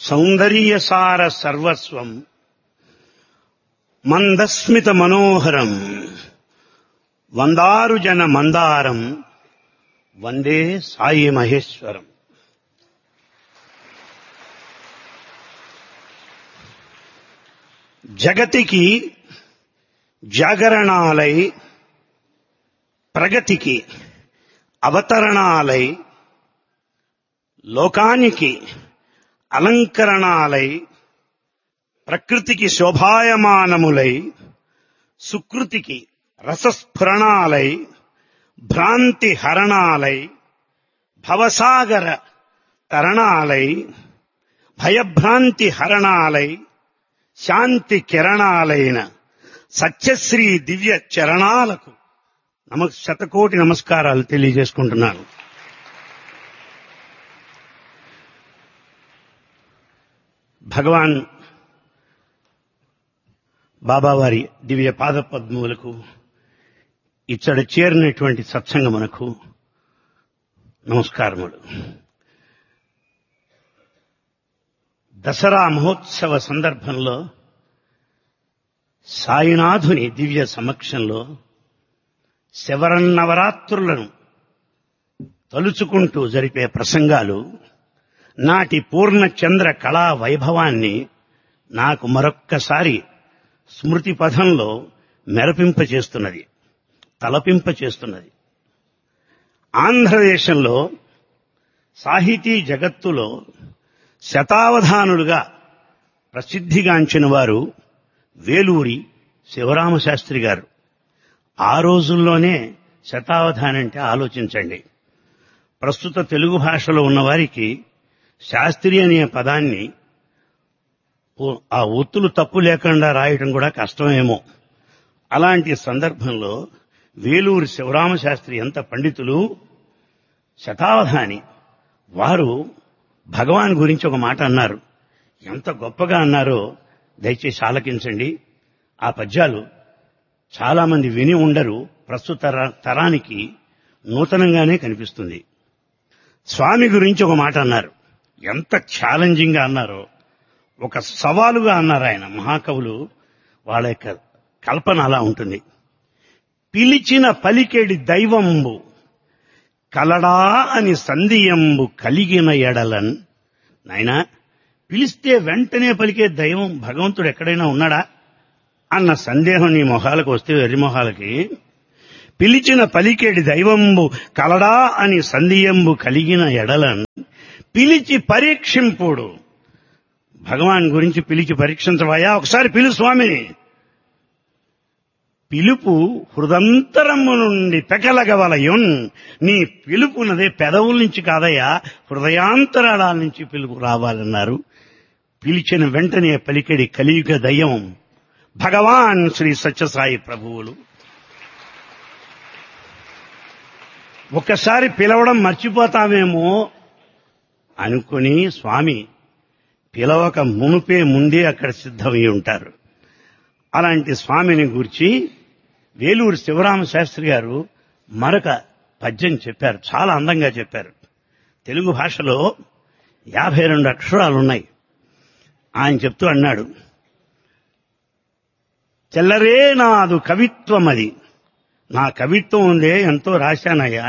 సౌందర్యసార సర్వస్వం మందస్మిత మనోహరం వందారు జన మందారం వందే సాయి మహేశ్వరం జగతికి జాగరణాలై ప్రగతికి అవతరణాలై లోకానికి అలంకరణాలై ప్రకృతికి శోభాయమానములై సుకృతికి రసస్ఫురణాలై భ్రాంతి హరణాలై భవసాగర తరణాలై భయభ్రాంతి హరణాలై శాంతి కిరణాలైన సత్యశ్రీ దివ్య చరణాలకు నమ శతకోటి నమస్కారాలు తెలియజేసుకుంటున్నాను భగవాన్ బాబావారి దివ్య పాద పద్మములకు ఇచ్చట చేరినటువంటి సత్సంగమునకు నమస్కారములు దసరా మహోత్సవ సందర్భంలో సాయినాథుని దివ్య సమక్షంలో శవరన్నవరాత్రులను తలుచుకుంటూ జరిపే ప్రసంగాలు నాటి పూర్ణచంద్ర కళా వైభవాన్ని నాకు మరొక్కసారి స్మృతి పథంలో మెరపింపచేస్తున్నది తలపింపచేస్తున్నది ఆంధ్రదేశంలో సాహితీ జగత్తులో శతావధానులుగా ప్రసిద్ధిగాంచిన వారు వేలూరి శివరామశాస్త్రి గారు ఆ రోజుల్లోనే శతావధాని అంటే ఆలోచించండి ప్రస్తుత తెలుగు భాషలో ఉన్నవారికి శాస్త్రి అనే పదాన్ని ఆ ఒత్తులు తప్పు లేకుండా రాయటం కూడా కష్టమేమో అలాంటి సందర్భంలో వేలూరి శివరామశాస్త్రి ఎంత పండితులు శతావధాని వారు భగవాన్ గురించి ఒక మాట అన్నారు ఎంత గొప్పగా అన్నారో దయచేసి ఆలకించండి ఆ పద్యాలు చాలా మంది విని ఉండరు ప్రస్తుత తరానికి నూతనంగానే కనిపిస్తుంది స్వామి గురించి ఒక మాట అన్నారు ఎంత ఛాలెంజింగ్ గా అన్నారో ఒక సవాలుగా అన్నారు ఆయన మహాకవులు వాళ్ళ యొక్క కల్పన అలా ఉంటుంది పిలిచిన పలికేడి దైవంబు కలడా అని సంధియంబు కలిగిన ఎడలన్ నాయనా పిలిస్తే వెంటనే పలికే దైవం భగవంతుడు ఎక్కడైనా ఉన్నాడా అన్న సందేహం నీ మొహాలకు వస్తే వెర్రి మొహాలకి పిలిచిన పలికేడి దైవంబు కలడా అని సంధియంబు కలిగిన ఎడలన్ పిలిచి పరీక్షింపుడు భగవాన్ గురించి పిలిచి పరీక్షించవయా ఒకసారి పిలు స్వామిని పిలుపు హృదంతరము నుండి పెకలగవలయున్ నీ పిలుపునదే పెదవుల నుంచి కాదయ్యా హృదయాంతరాల నుంచి పిలుపు రావాలన్నారు పిలిచిన వెంటనే పలికెడి కలియుగ దయ్యం భగవాన్ శ్రీ సత్యసాయి ప్రభువులు ఒక్కసారి పిలవడం మర్చిపోతామేమో అనుకుని స్వామి పిలవక మునుపే ముందే అక్కడ సిద్ధమై ఉంటారు అలాంటి స్వామిని గురించి వేలూరు శివరామ శాస్త్రి గారు మరొక పద్యం చెప్పారు చాలా అందంగా చెప్పారు తెలుగు భాషలో యాభై రెండు అక్షరాలు ఉన్నాయి ఆయన చెప్తూ అన్నాడు తెల్లరే నాదు కవిత్వం అది నా కవిత్వం ఉందే ఎంతో రాశానయ్యా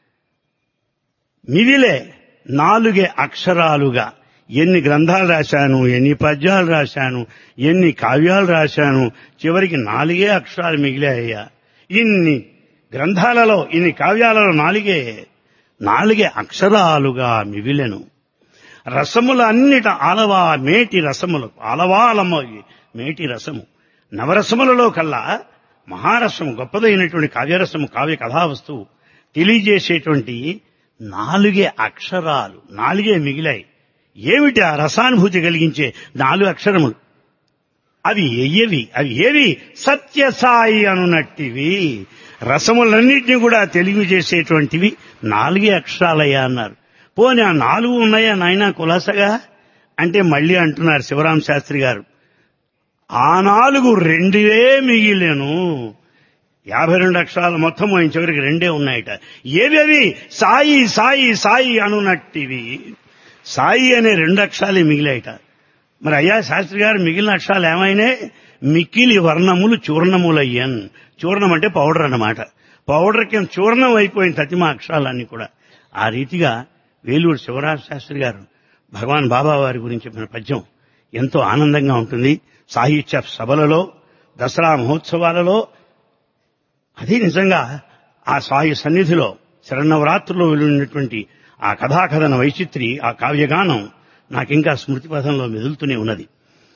మివిలే నాలుగే అక్షరాలుగా ఎన్ని గ్రంథాలు రాశాను ఎన్ని పద్యాలు రాశాను ఎన్ని కావ్యాలు రాశాను చివరికి నాలుగే అక్షరాలు మిగిలాయ్యా ఇన్ని గ్రంథాలలో ఇన్ని కావ్యాలలో నాలుగే నాలుగే అక్షరాలుగా మిగిలెను రసముల అన్నిట ఆలవా మేటి రసములు ఆలవాలమ్మ మేటి రసము నవరసములలో కల్లా మహారసము గొప్పదైనటువంటి కావ్యరసము కావ్య కథావస్తువు తెలియజేసేటువంటి నాలుగే అక్షరాలు నాలుగే మిగిలాయి ఏమిటి ఆ రసానుభూతి కలిగించే నాలుగు అక్షరములు అవి ఎయ్యవి అవి ఏవి సత్యసాయి అనునట్టివి రసములన్నింటినీ కూడా తెలియజేసేటువంటివి నాలుగే అక్షరాలయ్యా అన్నారు పోనీ ఆ నాలుగు ఉన్నాయా నాయనా కులాసగా అంటే మళ్ళీ అంటున్నారు శివరాం శాస్త్రి గారు ఆ నాలుగు రెండే మిగిలేను యాభై రెండు అక్షరాలు మొత్తం ఆయన చివరికి రెండే ఉన్నాయట ఏవేవి సాయి సాయి సాయి అనునట్టివి సాయి అనే రెండు అక్షరాలే మిగిలాయట మరి అయ్యా శాస్త్రి గారు మిగిలిన అక్షరాలు ఏమైనాయి మిక్కిలి వర్ణములు చూర్ణములయ్యన్ చూర్ణం అంటే పౌడర్ అన్నమాట పౌడర్ కింద చూర్ణం అయిపోయిన తతిమ అక్షరాలన్నీ కూడా ఆ రీతిగా వేలూరు శివరాజ శాస్త్రి గారు భగవాన్ బాబా వారి గురించి చెప్పిన పద్యం ఎంతో ఆనందంగా ఉంటుంది సాహిత్య సభలలో దసరా మహోత్సవాలలో అది నిజంగా ఆ సాయి సన్నిధిలో శరణవరాత్రుల్లో వెళ్ళినటువంటి ఆ కథాకథన వైచిత్రి ఆ కావ్యగానం నాకింకా స్మృతి పథంలో మెదులుతూనే ఉన్నది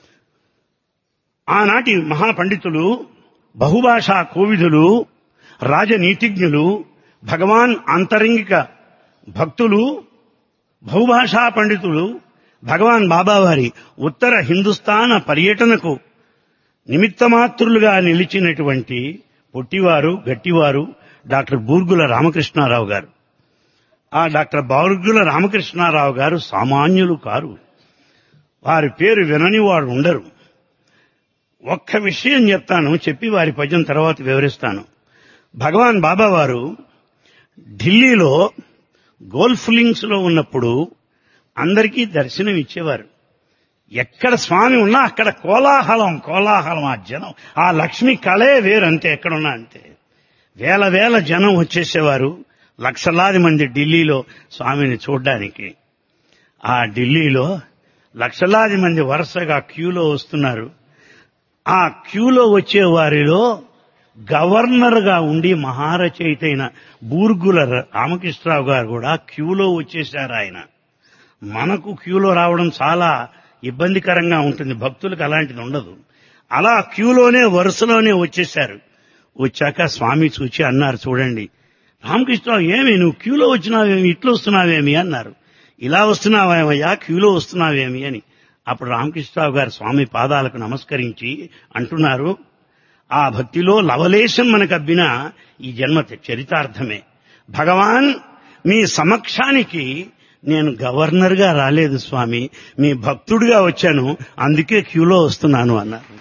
ఆనాటి మహాపండితులు బహుభాషా కోవిదులు రాజనీతిజ్ఞులు భగవాన్ అంతరంగిక భక్తులు బహుభాషా పండితులు భగవాన్ బాబావారి ఉత్తర హిందుస్థాన పర్యటనకు నిమిత్తమాత్రులుగా నిలిచినటువంటి పొట్టివారు గట్టివారు డాక్టర్ బూర్గుల రామకృష్ణారావు గారు ఆ డాక్టర్ బౌర్గుల రామకృష్ణారావు గారు సామాన్యులు కారు వారి పేరు వినని వాడు ఉండరు ఒక్క విషయం చెప్తాను చెప్పి వారి పద్యం తర్వాత వివరిస్తాను భగవాన్ బాబా వారు ఢిల్లీలో గోల్ఫ్ లింక్స్ లో ఉన్నప్పుడు అందరికీ దర్శనం ఇచ్చేవారు ఎక్కడ స్వామి ఉన్నా అక్కడ కోలాహలం కోలాహలం ఆ జనం ఆ లక్ష్మి కళే వేరు అంతే ఎక్కడున్నా అంతే వేల వేల జనం వచ్చేసేవారు లక్షలాది మంది ఢిల్లీలో స్వామిని చూడ్డానికి ఆ ఢిల్లీలో లక్షలాది మంది వరుసగా క్యూలో వస్తున్నారు ఆ క్యూలో వచ్చే వారిలో గవర్నర్ గా ఉండి మహారచయిత అయిన బూర్గుల రామకృష్ణరావు గారు కూడా క్యూలో వచ్చేశారు ఆయన మనకు క్యూలో రావడం చాలా ఇబ్బందికరంగా ఉంటుంది భక్తులకు అలాంటిది ఉండదు అలా క్యూలోనే వరుసలోనే వచ్చేశారు వచ్చాక స్వామి చూచి అన్నారు చూడండి రామకృష్ణరావు ఏమి నువ్వు క్యూలో వచ్చినావేమి ఇట్లా వస్తున్నావేమి అన్నారు ఇలా వస్తున్నావేమయ్యా క్యూలో వస్తున్నావేమి అని అప్పుడు రామకృష్ణరావు గారు స్వామి పాదాలకు నమస్కరించి అంటున్నారు ఆ భక్తిలో లవలేశం మనకు అబ్బిన ఈ జన్మ చరితార్థమే భగవాన్ మీ సమక్షానికి నేను గవర్నర్ గా రాలేదు స్వామి మీ భక్తుడిగా వచ్చాను అందుకే క్యూలో వస్తున్నాను అన్నారు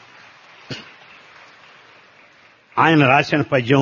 ఆయన రాసిన పద్యం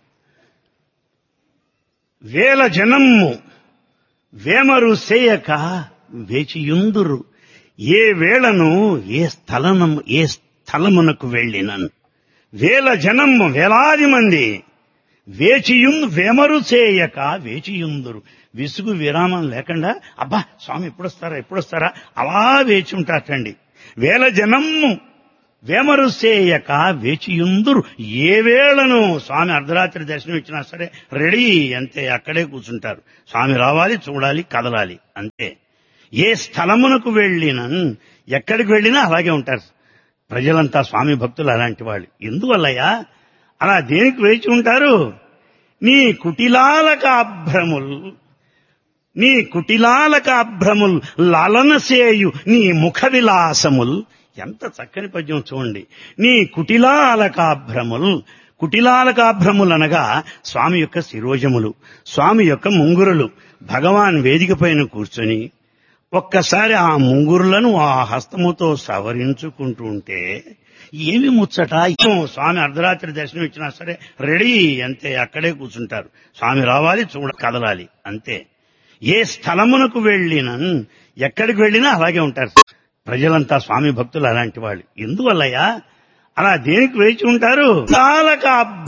వేల జనమ్ము వేమరు సేయక వేచియుందురు ఏ వేళను ఏ స్థలము ఏ స్థలమునకు వెళ్ళినను వేల జనమ్ము వేలాది మంది వేచియుం వేమరు చేయక వేచియుందురు విసుగు విరామం లేకుండా అబ్బా స్వామి ఎప్పుడొస్తారా ఎప్పుడొస్తారా అలా వేచి ఉంటారటండి వేల జనమ్ము వేమరు సేయక వేచియుందురు ఏ వేళను స్వామి అర్ధరాత్రి దర్శనం ఇచ్చినా సరే రెడీ అంతే అక్కడే కూర్చుంటారు స్వామి రావాలి చూడాలి కదలాలి అంతే ఏ స్థలమునకు వెళ్ళిన ఎక్కడికి వెళ్ళినా అలాగే ఉంటారు ప్రజలంతా స్వామి భక్తులు అలాంటి వాళ్ళు ఎందువల్లయ్యా అలా దేనికి వేచి ఉంటారు నీ కుటిలాలక అభ్రముల్ నీ కుటిలాలక అభ్రముల్ లలనసేయు నీ ముఖ విలాసముల్ ఎంత చక్కని పద్యం చూడండి నీ కుటిలాలకాభ్రముల్ కుటిలాలకాభ్రములు అనగా స్వామి యొక్క శిరోజములు స్వామి యొక్క ముంగురులు భగవాన్ వేదిక పైన కూర్చొని ఒక్కసారి ఆ ముంగురులను ఆ హస్తముతో సవరించుకుంటూ ఉంటే ఏమి ముచ్చట స్వామి అర్ధరాత్రి దర్శనం ఇచ్చినా సరే రెడీ అంతే అక్కడే కూర్చుంటారు స్వామి రావాలి చూడ కదలాలి అంతే ఏ స్థలమునకు వెళ్ళిన ఎక్కడికి వెళ్ళినా అలాగే ఉంటారు ప్రజలంతా స్వామి భక్తులు అలాంటి వాళ్ళు ఎందువల్లయ్యా అలా దేనికి వేచి ఉంటారు